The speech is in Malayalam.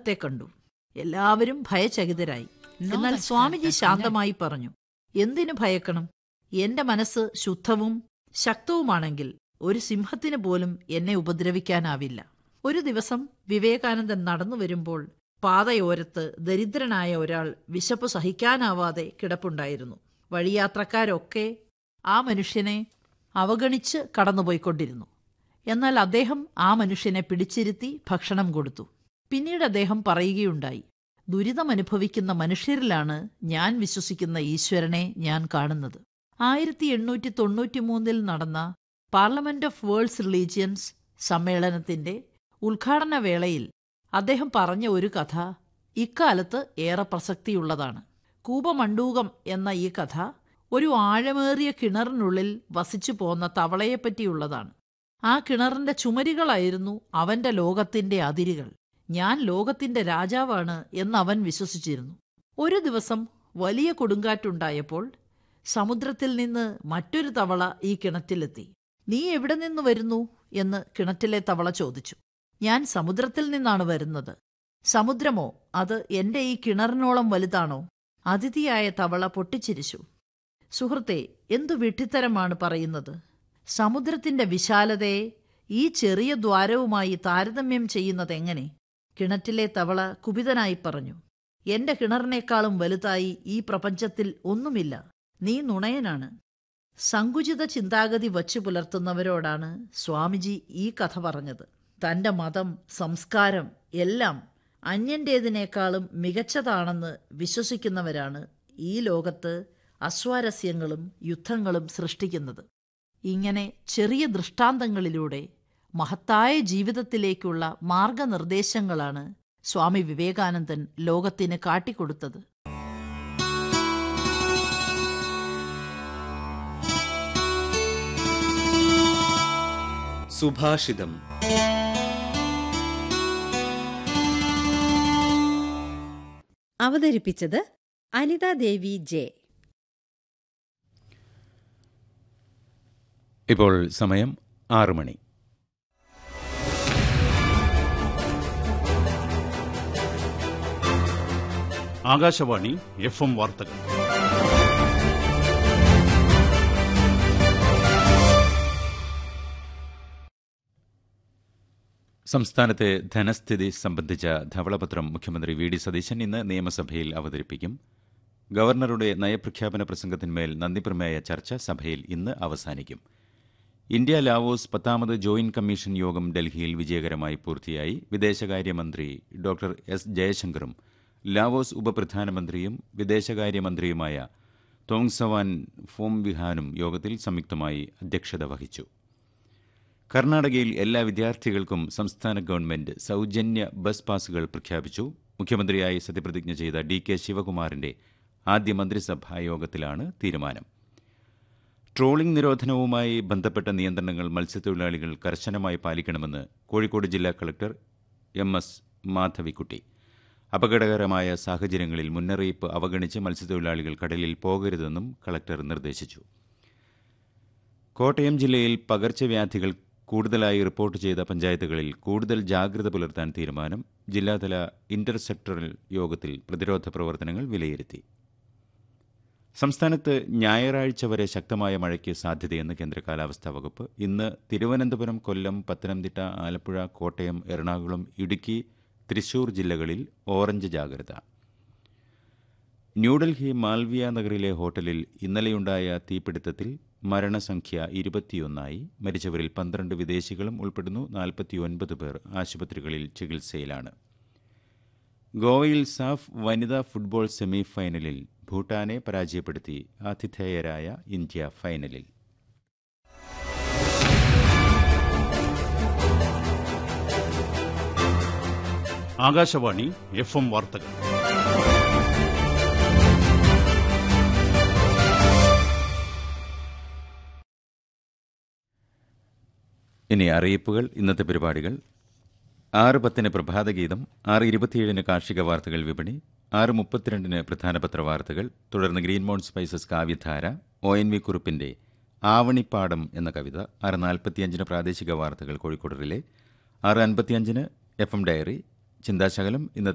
ലോകത്തെ കണ്ടു എല്ലാവരും ഭയചകിതരായി എന്നാൽ സ്വാമിജി ശാന്തമായി പറഞ്ഞു എന്തിനു ഭയക്കണം എന്റെ മനസ്സ് ശുദ്ധവും ശക്തവുമാണെങ്കിൽ ഒരു സിംഹത്തിന് പോലും എന്നെ ഉപദ്രവിക്കാനാവില്ല ഒരു ദിവസം വിവേകാനന്ദൻ നടന്നു വരുമ്പോൾ പാതയോരത്ത് ദരിദ്രനായ ഒരാൾ വിശപ്പ് സഹിക്കാനാവാതെ കിടപ്പുണ്ടായിരുന്നു വഴിയാത്രക്കാരൊക്കെ ആ മനുഷ്യനെ അവഗണിച്ച് കടന്നുപോയിക്കൊണ്ടിരുന്നു എന്നാൽ അദ്ദേഹം ആ മനുഷ്യനെ പിടിച്ചിരുത്തി ഭക്ഷണം കൊടുത്തു പിന്നീട് അദ്ദേഹം പറയുകയുണ്ടായി ദുരിതമനുഭവിക്കുന്ന മനുഷ്യരിലാണ് ഞാൻ വിശ്വസിക്കുന്ന ഈശ്വരനെ ഞാൻ കാണുന്നത് ആയിരത്തി എണ്ണൂറ്റി തൊണ്ണൂറ്റിമൂന്നിൽ നടന്ന പാർലമെന്റ് ഓഫ് വേൾഡ്സ് റിലീജിയൻസ് സമ്മേളനത്തിന്റെ ഉദ്ഘാടന വേളയിൽ അദ്ദേഹം പറഞ്ഞ ഒരു കഥ ഇക്കാലത്ത് ഏറെ പ്രസക്തിയുള്ളതാണ് കൂപമണ്ടൂകം എന്ന ഈ കഥ ഒരു ആഴമേറിയ കിണറിനുള്ളിൽ വസിച്ചു പോന്ന തവളയെപ്പറ്റിയുള്ളതാണ് ആ കിണറിന്റെ ചുമരുകളായിരുന്നു അവന്റെ ലോകത്തിന്റെ അതിരുകൾ ഞാൻ ലോകത്തിന്റെ രാജാവാണ് എന്ന് അവൻ വിശ്വസിച്ചിരുന്നു ഒരു ദിവസം വലിയ കൊടുങ്കാറ്റുണ്ടായപ്പോൾ സമുദ്രത്തിൽ നിന്ന് മറ്റൊരു തവള ഈ കിണറ്റിലെത്തി നീ എവിടെ നിന്ന് വരുന്നു എന്ന് കിണറ്റിലെ തവള ചോദിച്ചു ഞാൻ സമുദ്രത്തിൽ നിന്നാണ് വരുന്നത് സമുദ്രമോ അത് എന്റെ ഈ കിണറിനോളം വലുതാണോ അതിഥിയായ തവള പൊട്ടിച്ചിരിച്ചു സുഹൃത്തെ എന്തു വിഡ്ഢിത്തരമാണ് പറയുന്നത് സമുദ്രത്തിന്റെ വിശാലതയെ ഈ ചെറിയ ദ്വാരവുമായി താരതമ്യം ചെയ്യുന്നതെങ്ങനെ കിണറ്റിലെ തവള കുപിതനായി പറഞ്ഞു എന്റെ കിണറിനേക്കാളും വലുതായി ഈ പ്രപഞ്ചത്തിൽ ഒന്നുമില്ല നീ നുണയനാണ് സങ്കുചിത ചിന്താഗതി വച്ചു പുലർത്തുന്നവരോടാണ് സ്വാമിജി ഈ കഥ പറഞ്ഞത് തന്റെ മതം സംസ്കാരം എല്ലാം അന്യന്റേതിനേക്കാളും മികച്ചതാണെന്ന് വിശ്വസിക്കുന്നവരാണ് ഈ ലോകത്ത് അസ്വാരസ്യങ്ങളും യുദ്ധങ്ങളും സൃഷ്ടിക്കുന്നത് ഇങ്ങനെ ചെറിയ ദൃഷ്ടാന്തങ്ങളിലൂടെ മഹത്തായ ജീവിതത്തിലേക്കുള്ള മാർഗനിർദ്ദേശങ്ങളാണ് സ്വാമി വിവേകാനന്ദൻ ലോകത്തിന് കാട്ടിക്കൊടുത്തത് സുഭാഷിതം അവതരിപ്പിച്ചത് അനിതാദേവി ജെ ഇപ്പോൾ സമയം ആറ് മണി ആകാശവാണി എഫ് എം വാർത്തകൾ സംസ്ഥാനത്തെ ധനസ്ഥിതി സംബന്ധിച്ച ധവളപത്രം മുഖ്യമന്ത്രി വി ഡി സതീശൻ ഇന്ന് നിയമസഭയിൽ അവതരിപ്പിക്കും ഗവർണറുടെ നയപ്രഖ്യാപന പ്രസംഗത്തിന്മേൽ നന്ദിപ്രമേയ ചർച്ച സഭയിൽ ഇന്ന് അവസാനിക്കും ഇന്ത്യ ലാവോസ് പത്താമത് ജോയിന്റ് കമ്മീഷൻ യോഗം ഡൽഹിയിൽ വിജയകരമായി പൂർത്തിയായി വിദേശകാര്യമന്ത്രി ഡോക്ടർ എസ് ജയശങ്കറും ലാവോസ് ഉപപ്രധാനമന്ത്രിയും വിദേശകാര്യമന്ത്രിയുമായ തോങ്സവാൻ ഫോംവിഹാനും യോഗത്തിൽ സംയുക്തമായി അധ്യക്ഷത വഹിച്ചു കർണാടകയിൽ എല്ലാ വിദ്യാർത്ഥികൾക്കും സംസ്ഥാന ഗവൺമെന്റ് സൗജന്യ ബസ് പാസുകൾ പ്രഖ്യാപിച്ചു മുഖ്യമന്ത്രിയായി സത്യപ്രതിജ്ഞ ചെയ്ത ഡി കെ ശിവകുമാറിന്റെ ആദ്യ മന്ത്രിസഭാ യോഗത്തിലാണ് തീരുമാനം ട്രോളിംഗ് നിരോധനവുമായി ബന്ധപ്പെട്ട നിയന്ത്രണങ്ങൾ മത്സ്യത്തൊഴിലാളികൾ കർശനമായി പാലിക്കണമെന്ന് കോഴിക്കോട് ജില്ലാ കളക്ടർ എം എസ് മാധവിക്കുട്ടി അപകടകരമായ സാഹചര്യങ്ങളിൽ മുന്നറിയിപ്പ് അവഗണിച്ച് മത്സ്യത്തൊഴിലാളികൾ കടലിൽ പോകരുതെന്നും കളക്ടർ നിർദ്ദേശിച്ചു കോട്ടയം ജില്ലയിൽ പകർച്ചവ്യാധികൾ കൂടുതലായി റിപ്പോർട്ട് ചെയ്ത പഞ്ചായത്തുകളിൽ കൂടുതൽ ജാഗ്രത പുലർത്താൻ തീരുമാനം ജില്ലാതല ഇന്റർ സെക്ടറൽ യോഗത്തിൽ പ്രതിരോധ പ്രവർത്തനങ്ങൾ വിലയിരുത്തി സംസ്ഥാനത്ത് ഞായറാഴ്ച വരെ ശക്തമായ മഴയ്ക്ക് സാധ്യതയെന്ന് കേന്ദ്ര കാലാവസ്ഥാ വകുപ്പ് ഇന്ന് തിരുവനന്തപുരം കൊല്ലം പത്തനംതിട്ട ആലപ്പുഴ കോട്ടയം എറണാകുളം ഇടുക്കി തൃശൂർ ജില്ലകളിൽ ഓറഞ്ച് ജാഗ്രത ന്യൂഡൽഹി മാൽവിയ നഗറിലെ ഹോട്ടലിൽ ഇന്നലെയുണ്ടായ തീപിടുത്തത്തിൽ മരണസംഖ്യ ഇരുപത്തിയൊന്നായി മരിച്ചവരിൽ പന്ത്രണ്ട് വിദേശികളും ഉൾപ്പെടുന്നു നാൽപ്പത്തിയൊൻപത് പേർ ആശുപത്രികളിൽ ചികിത്സയിലാണ് ഗോവയിൽ സാഫ് വനിതാ ഫുട്ബോൾ സെമി ഫൈനലിൽ ഭൂട്ടാനെ പരാജയപ്പെടുത്തി ആതിഥേയരായ ഇന്ത്യ ഫൈനലിൽ ആകാശവാണി എഫ് എം വാർത്തകൾ ഇനി അറിയിപ്പുകൾ ഇന്നത്തെ പരിപാടികൾ ആറ് പത്തിന് പ്രഭാതഗീതം ആറ് ഇരുപത്തിയേഴിന് കാർഷിക വാർത്തകൾ വിപണി ആറ് മുപ്പത്തിരണ്ടിന് പ്രധാന പത്രവാർത്തകൾ തുടർന്ന് Green Mount Spices Kavyadhara O N V കുറുപ്പിന്റെ ആവണിപ്പാടം എന്ന കവിത ആറ് നാൽപ്പത്തിയഞ്ചിന് പ്രാദേശിക വാർത്തകൾ കോഴിക്കോട് റിലേ ആറ് അൻപത്തിയഞ്ചിന് എഫ് എം ഡയറി ചിന്താശകലം ഇന്നത്തെ